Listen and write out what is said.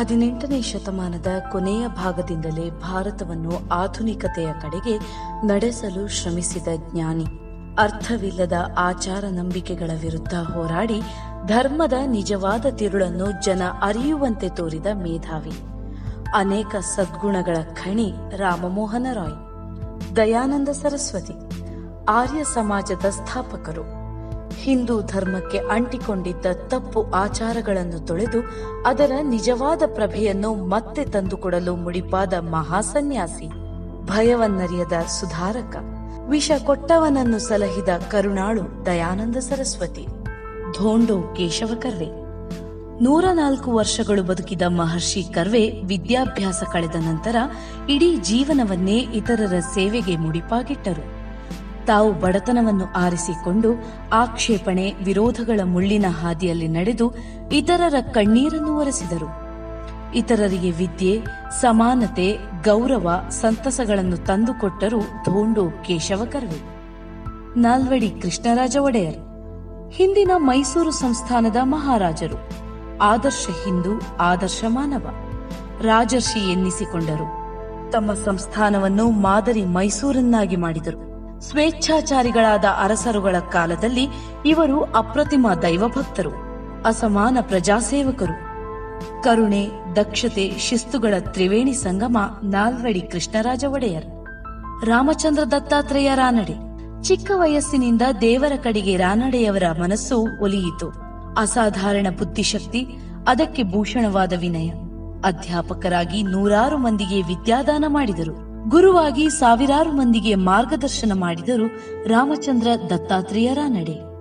ಹದಿನೆಂಟನೇ ಶತಮಾನದ ಕೊನೆಯ ಭಾಗದಿಂದಲೇ ಭಾರತವನ್ನು ಆಧುನಿಕತೆಯ ಕಡೆಗೆ ನಡೆಸಲು ಶ್ರಮಿಸಿದ ಜ್ಞಾನಿ ಅರ್ಥವಿಲ್ಲದ ಆಚಾರ ನಂಬಿಕೆಗಳ ವಿರುದ್ಧ ಹೋರಾಡಿ ಧರ್ಮದ ನಿಜವಾದ ತಿರುಳನ್ನು ಜನ ಅರಿಯುವಂತೆ ತೋರಿದ ಮೇಧಾವಿ ಅನೇಕ ಸದ್ಗುಣಗಳ ಖಣಿ ರಾಮಮೋಹನ ರಾಯ್ ದಯಾನಂದ ಸರಸ್ವತಿ ಆರ್ಯ ಸಮಾಜದ ಸ್ಥಾಪಕರು ಹಿಂದೂ ಧರ್ಮಕ್ಕೆ ಅಂಟಿಕೊಂಡಿದ್ದ ತಪ್ಪು ಆಚಾರಗಳನ್ನು ತೊಳೆದು ಅದರ ನಿಜವಾದ ಪ್ರಭೆಯನ್ನು ಮತ್ತೆ ತಂದುಕೊಡಲು ಮುಡಿಪಾದ ಮಹಾಸನ್ಯಾಸಿ ಭಯವನ್ನರಿಯದ ಸುಧಾರಕ ವಿಷ ಕೊಟ್ಟವನನ್ನು ಸಲಹಿದ ಕರುಣಾಳು ದಯಾನಂದ ಸರಸ್ವತಿ ಧೋಂಡೋ ಕೇಶವ ಕರ್ವೆ ನೂರ ನಾಲ್ಕು ವರ್ಷಗಳು ಬದುಕಿದ ಮಹರ್ಷಿ ಕರ್ವೆ ವಿದ್ಯಾಭ್ಯಾಸ ಕಳೆದ ನಂತರ ಇಡೀ ಜೀವನವನ್ನೇ ಇತರರ ಸೇವೆಗೆ ಮುಡಿಪಾಗಿಟ್ಟರು ತಾವು ಬಡತನವನ್ನು ಆರಿಸಿಕೊಂಡು ಆಕ್ಷೇಪಣೆ ವಿರೋಧಗಳ ಮುಳ್ಳಿನ ಹಾದಿಯಲ್ಲಿ ನಡೆದು ಇತರರ ಕಣ್ಣೀರನ್ನು ಒರೆಸಿದರು ಇತರರಿಗೆ ವಿದ್ಯೆ ಸಮಾನತೆ ಗೌರವ ಸಂತಸಗಳನ್ನು ತಂದುಕೊಟ್ಟರು ಧೋಂಡು ಕೇಶವ ಕರ್ವೆ ನಾಲ್ವಡಿ ಕೃಷ್ಣರಾಜ ಒಡೆಯರ್ ಹಿಂದಿನ ಮೈಸೂರು ಸಂಸ್ಥಾನದ ಮಹಾರಾಜರು ಆದರ್ಶ ಹಿಂದೂ ಆದರ್ಶ ಮಾನವ ರಾಜರ್ಷಿ ಎನ್ನಿಸಿಕೊಂಡರು ತಮ್ಮ ಸಂಸ್ಥಾನವನ್ನು ಮಾದರಿ ಮೈಸೂರನ್ನಾಗಿ ಮಾಡಿದರು ಸ್ವೇಚ್ಛಾಚಾರಿಗಳಾದ ಅರಸರುಗಳ ಕಾಲದಲ್ಲಿ ಇವರು ಅಪ್ರತಿಮ ದೈವಭಕ್ತರು ಅಸಮಾನ ಪ್ರಜಾಸೇವಕರು ಕರುಣೆ ದಕ್ಷತೆ ಶಿಸ್ತುಗಳ ತ್ರಿವೇಣಿ ಸಂಗಮ ನಾಲ್ವಡಿ ಕೃಷ್ಣರಾಜ ಒಡೆಯರ್ ರಾಮಚಂದ್ರ ದತ್ತಾತ್ರೇಯ ರಾನಡೆ ಚಿಕ್ಕ ವಯಸ್ಸಿನಿಂದ ದೇವರ ಕಡೆಗೆ ರಾನಡೆಯವರ ಮನಸ್ಸು ಒಲಿಯಿತು ಅಸಾಧಾರಣ ಬುದ್ಧಿಶಕ್ತಿ ಅದಕ್ಕೆ ಭೂಷಣವಾದ ವಿನಯ ಅಧ್ಯಾಪಕರಾಗಿ ನೂರಾರು ಮಂದಿಗೆ ವಿದ್ಯಾದಾನ ಮಾಡಿದರು ಗುರುವಾಗಿ ಸಾವಿರಾರು ಮಂದಿಗೆ ಮಾರ್ಗದರ್ಶನ ಮಾಡಿದರು ರಾಮಚಂದ್ರ ದತ್ತಾತ್ರೇಯ ರಾನಡೆ